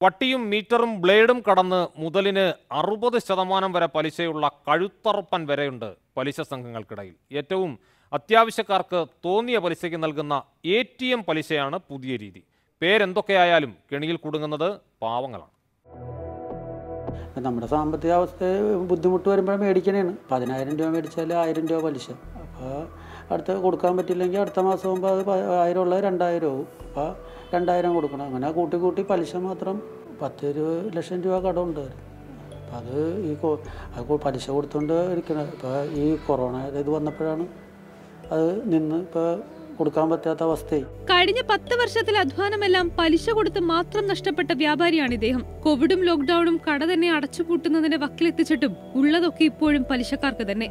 പട്ടിയും മീറ്ററും ബ്ലേഡും കടന്ന് മുതലിന് അറുപത് ശതമാനം വരെ പലിശയുള്ള കഴുത്തറുപ്പൻ വരെയുണ്ട് പലിശ സംഘങ്ങൾക്കിടയിൽ ഏറ്റവും അത്യാവശ്യക്കാർക്ക് തോന്നിയ പലിശയ്ക്ക് നൽകുന്ന എ ടി എം പലിശയാണ് പുതിയ രീതി പേരെന്തൊക്കെയായാലും കെണിയിൽ കുടുങ്ങുന്നത് പാവങ്ങളാണ് ഇപ്പം നമ്മുടെ സാമ്പത്തിക അവസ്ഥ ബുദ്ധിമുട്ട് വരുമ്പോൾ മേടിക്കണേണ് പതിനായിരം രൂപ മേടിച്ചാൽ ആയിരം രൂപ പലിശ അപ്പോൾ അടുത്ത കൊടുക്കാൻ പറ്റില്ലെങ്കിൽ അടുത്ത മാസം ആകുമ്പോൾ അത് പ- ആയിരം ഉള്ളത് രണ്ടായിരം ആവും അപ്പോൾ രണ്ടായിരം കൊടുക്കണം അങ്ങനെ കൂട്ടി കൂട്ടി പലിശ മാത്രം പത്ത് ഇരുപത് ലക്ഷം രൂപ കടമുണ്ട് അവര്. അപ്പം അത് ഈ കൊ- അത് കൊ- പലിശ കൊടുത്തുകൊണ്ട് ഇരിക്കണം ഇപ്പോൾ ഈ കൊറോണ ഇത് വന്നപ്പോഴാണ് അത് നിന്ന് ഇപ്പോൾ കൊടുക്കാൻ പറ്റാത്ത അവസ്ഥയായി കഴിഞ്ഞ പത്ത് വർഷത്തിലെ അധ്വാനമെല്ലാം പലിശ കൊടുത്ത് മാത്രം നഷ്ടപ്പെട്ട വ്യാപാരിയാണ് ഇദ്ദേഹം കോവിഡും ലോക്ഡൌണും കട തന്നെ അടച്ചുപൂട്ടുന്നതിന്റെ വക്കിലെത്തിച്ചിട്ടും ഉള്ളതൊക്കെ ഇപ്പോഴും പലിശക്കാർക്ക് തന്നെ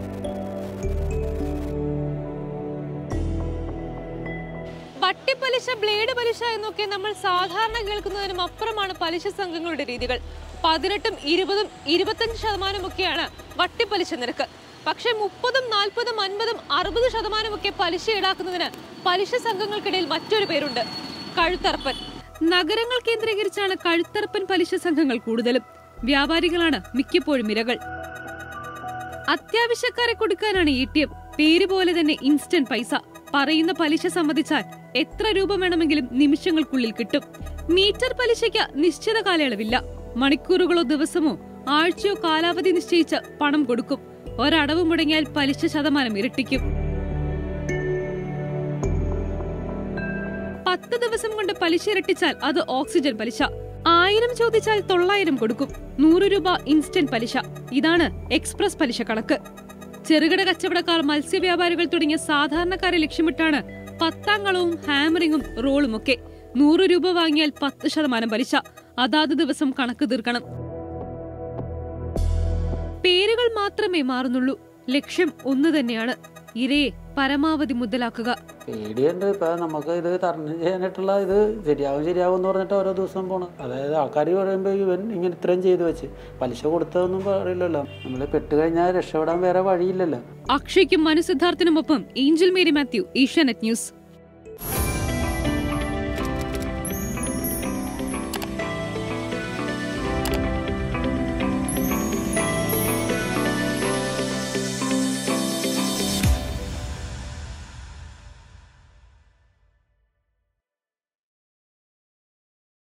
വട്ടിപ്പലിശ ബ്ലേഡ് പലിശ എന്നൊക്കെ നമ്മൾ സാധാരണ കേൾക്കുന്നതിനും അപ്പുറമാണ് പലിശ സംഘങ്ങളുടെ രീതികൾ പതിനെട്ടും ഇരുപതും ഇരുപത്തഞ്ച് ശതമാനമൊക്കെയാണ് വട്ടിപ്പലിശ നിരക്ക് പക്ഷേ മുപ്പതും നാൽപ്പതും അൻപതും അറുപത് ശതമാനമൊക്കെ പലിശ ഈടാക്കുന്നതിന് പലിശ സംഘങ്ങൾക്കിടയിൽ മറ്റൊരു പേരുണ്ട് കഴുത്തറപ്പൻ നഗരങ്ങൾ കേന്ദ്രീകരിച്ചാണ് കഴുത്തറപ്പൻ പലിശ സംഘങ്ങൾ കൂടുതലും വ്യാപാരികളാണ് മിക്കപ്പോഴും ഇരകൾ അത്യാവശ്യക്കാരെ കൊടുക്കാനാണ് എ ടി എം പേര് പോലെ തന്നെ ഇൻസ്റ്റന്റ് പൈസ പറയുന്ന പലിശ സമ്മതിച്ചാൽ എത്ര രൂപ വേണമെങ്കിലും നിമിഷങ്ങൾക്കുള്ളിൽ കിട്ടും മീറ്റർ പലിശയ്ക്ക് നിശ്ചിത കാലയളവില്ല മണിക്കൂറുകളോ ദിവസമോ ആഴ്ചയോ കാലാവധി നിശ്ചയിച്ച് പണം കൊടുക്കും ഒരടവ് മുടങ്ങിയാൽ പലിശ ശതമാനം ഇരട്ടിക്കും പത്ത് ദിവസം കൊണ്ട് പലിശ ഇരട്ടിച്ചാൽ അത് ഓക്സിജൻ പലിശ ആയിരം ചോദിച്ചാൽ തൊള്ളായിരം കൊടുക്കും നൂറ് രൂപ ഇൻസ്റ്റന്റ് പലിശ ഇതാണ് എക്സ്പ്രസ് പലിശ കണക്ക് ചെറുകിട കച്ചവടക്കാർ മത്സ്യവ്യാപാരികൾ തുടങ്ങിയ സാധാരണക്കാരെ ലക്ഷ്യമിട്ടാണ് പത്താങ്കളവും ഹാമറിങ്ങും റോളും ഒക്കെ നൂറ് രൂപ വാങ്ങിയാൽ പത്ത് ശതമാനം പലിശ അതാത് ദിവസം കണക്ക് തീർക്കണം പേരുകൾ മാത്രമേ മാറുന്നുള്ളൂ ലക്ഷ്യം ഒന്നു തന്നെയാണ് ഇരയെ പരമാവധി മുതലാക്കുക പേടിയുണ്ട് ഇപ്പൊ നമുക്ക് ഇത് തരണം ചെയ്യാനായിട്ടുള്ള ഇത് ശരിയാവും ശരിയാവും എന്ന് പറഞ്ഞിട്ട് ഓരോ ദിവസം പോണം അതായത് ആൾക്കാർ പറയുമ്പോൾ ഇവൻ ഇങ്ങനെ ഇത്രയും ചെയ്തു വെച്ച് പലിശ കൊടുത്തതൊന്നും പറയില്ലല്ലോ നമ്മൾ പെട്ട് കഴിഞ്ഞാൽ രക്ഷപ്പെടാൻ വേറെ വഴിയില്ലല്ലോ അക്ഷയ്ക്കും മനു സിദ്ധാർത്ഥിനുമൊപ്പം Angel Mary Mathew Asianet news